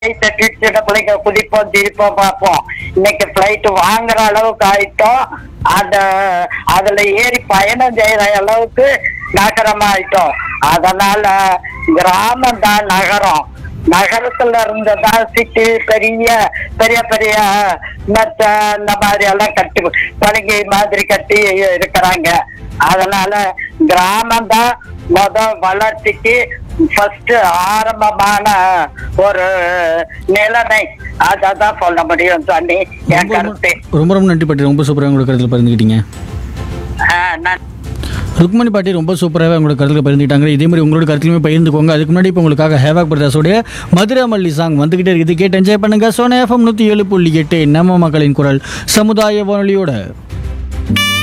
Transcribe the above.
ஃபிளைட்டை டிக்கெட்டை பிள்ளைங்க குதிப்போம் திரிப்போம் பார்ப்போம் இன்னைக்கு ஃபிளைட் வாங்குற அளவுக்கு ஆயிட்டோம் அந்த அதுல ஏறி பயணம் செய்யற அளவுக்கு நகரமா ஆயிட்டோம் அதனால கிராமம் தான் நகரம் நகரத்துல இருந்துதான் சிட்டி பெரிய பெரிய பெரிய மெத்த இந்த மாதிரி எல்லாம் கட்டி பழங்கி மாதிரி கட்டி இருக்கிறாங்க அதனால கிராமம் தான் முத வளர்ச்சிக்கு ஃபர்ஸ்ட் ஆரம்பமான ஒரு நிலைமை அதான் சொல்ல முடியும் தண்ணி என் ரொம்ப கருத்து ரொம்ப- ரொம்ப ரொம்ப நன்றி பாட்டி ரொம்ப சூப்பராக உங்களோட கருத்தில் பகிர்ந்துக்கிட்டீங்க ஆஹ் நான் ருக்மணி பாட்டி ரொம்ப சூப்பராகவே உங்களோட கருத்தில் பகிர்ந்துக்கிட்டாங்க இதே மாதிரி உங்களோட கருத்துலையுமே பகிர்ந்துக்கோங்க அதுக்கு முன்னாடி இப்போ உங்களுக்காக ஹேவாக் பிரதாஸோடைய மதுரை மல்லி சாங் வந்துகிட்டே இருக்குது கேட்டு என்ஜாய் பண்ணுங்க சோனா எஃப்எம் நூற்றி ஏழு புள்ளி எட்டு நம்ம மக்களின் குரல் சமுதாய வானொலியோட